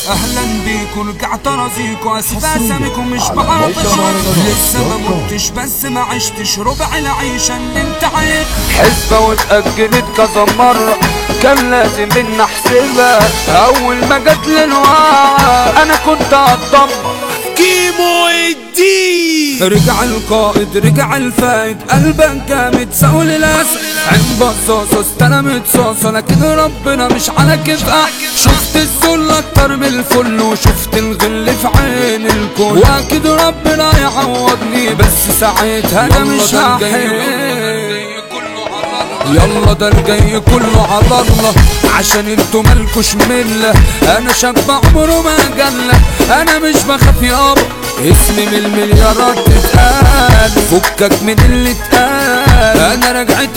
اهلا بيكم رجعت ارازيكم اسف حصرياً اساميكم مش على بعرف موقع اشرب مهرجانات لسه ما دوت كوم. متش بس ما عشتش ربع العيشه اللي انت عايش حسبة واتأجلت كذا مرة كان لازم ان احسبها اول ما جت للوعي انا كنت هتدمر كيمو الدين رجع القائد رجع الفايد قلبك جامد سول الاسد عين بصاصة استلمت صاصة لكن ربنا مش على كفاح شفت الذل اكتر من الفل وشفت الغل في عين الكل واكيد ربنا يعوضني بس ساعتها انا مش هحل يلا ده الجاي كله على الله عشان انتوا مالكوش ملة انا شاب عمره ما جلة انا مش بخاف يابا اسمي من المليارات تتقال فكك من اللي اتقال انا رجعت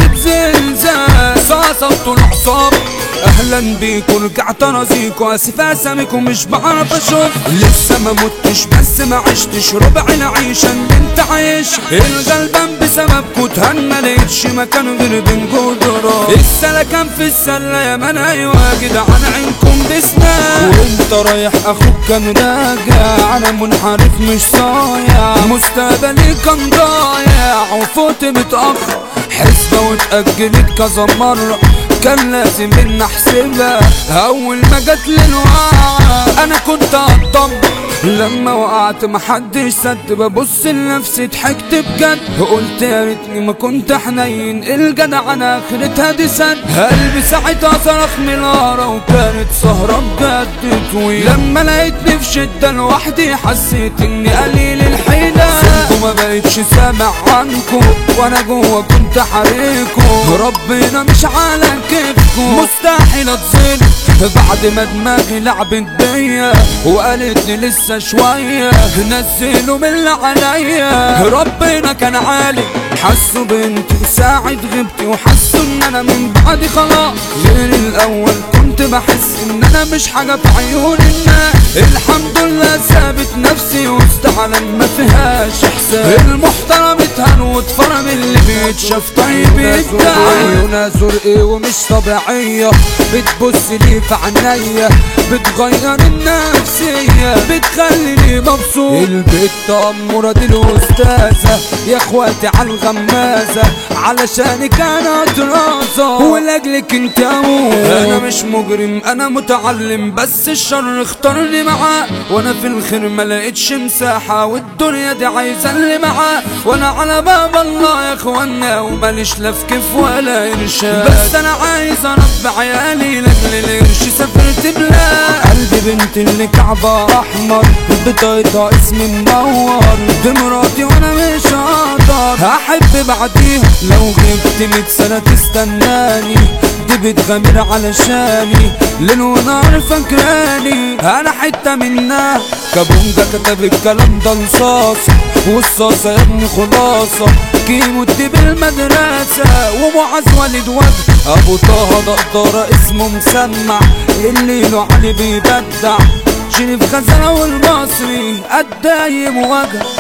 بزلزال صعصبت الحصاب اهلا بيكم رجعت ارازيكم اسف اساميكم مش بعرف اشوف لسه ما متش بس ما عشتش ربع العيشه اللي انت عايش الغلبان بسببكم اتهنى لقيتش مكان غير بين جدران السلكان في السله يا من ايوه يا جدعان عينكم بسنان وانت رايح اخوك كان راجع انا منحرف مش صايع مستقبلي كان ضايع وفوت متاخر حسبة واتأجلت كذا مرة كان لازم ان احسبها اول ما جت للوعي انا كنت هتدمر لما وقعت محدش صد ببص لنفسي ضحكت بجد قلت يا ريتني ما كنت حنين الجدع انا اخرتها دي سد قلبي ساعتها صرخ من الهرة وكانت سهرة بجد طويل لما لقيتني في شدة لوحدي حسيت اني قليل الحيلة وما بقتش سامع عنكم وانا جوه كنت حريكم ربنا مش على كيفكم مستحيل اتظلم بعد ما دماغي لعبت بيا وقالت لي لسه شوية نزلوا من اللي عليا ربنا كان عالي حسوا بنتي ساعة غبتي وحسوا ان انا من بعدي خلاص غير الاول كنت بحس ان انا مش حاجة في عيون الناس الحمد لله ثابت نفسي وسط عالم ما فيهاش احساس المحترم اتهان واتفرم اللي بيتشاف طيب يدعي عيونها زرقي ومش طبيعية بتبص لي في عينيا بتغير النفسية بتخليني مبسوط البت أمورة دي الأستاذة يا اخواتي على الغمازة علشانك أنا دراسة ولأجلك انت أموت أنا مش مجرم أنا متعلم بس الشر اختارني معاه وأنا في الخير ما لقيتش مساحة والدنيا دي عايزة اللي معاه وأنا على باب الله يا اخوانا وماليش لا في كيف ولا إرشاد بس أنا عايز أربي عيالي لأجل القرش سافرت بلاد قلبي بنت اللي كعبة أحمر بطاقتها اسمي منور دي مراتي وأنا مش هقدر هحب بعديها لو غبت مية سنة تستناني دي بتغامر علشاني ليل ونهار فاكراني انا حتة منها كابونجا كتب الكلام ده لصاصة والصاصة يا ابني خلاصة كيمو دي بالمدرسة ومعاذ والد وجه ابو طه دقدارة اسمه مسمع اللي له علي بيبدع شريف خزانة والمصري قدايم وجه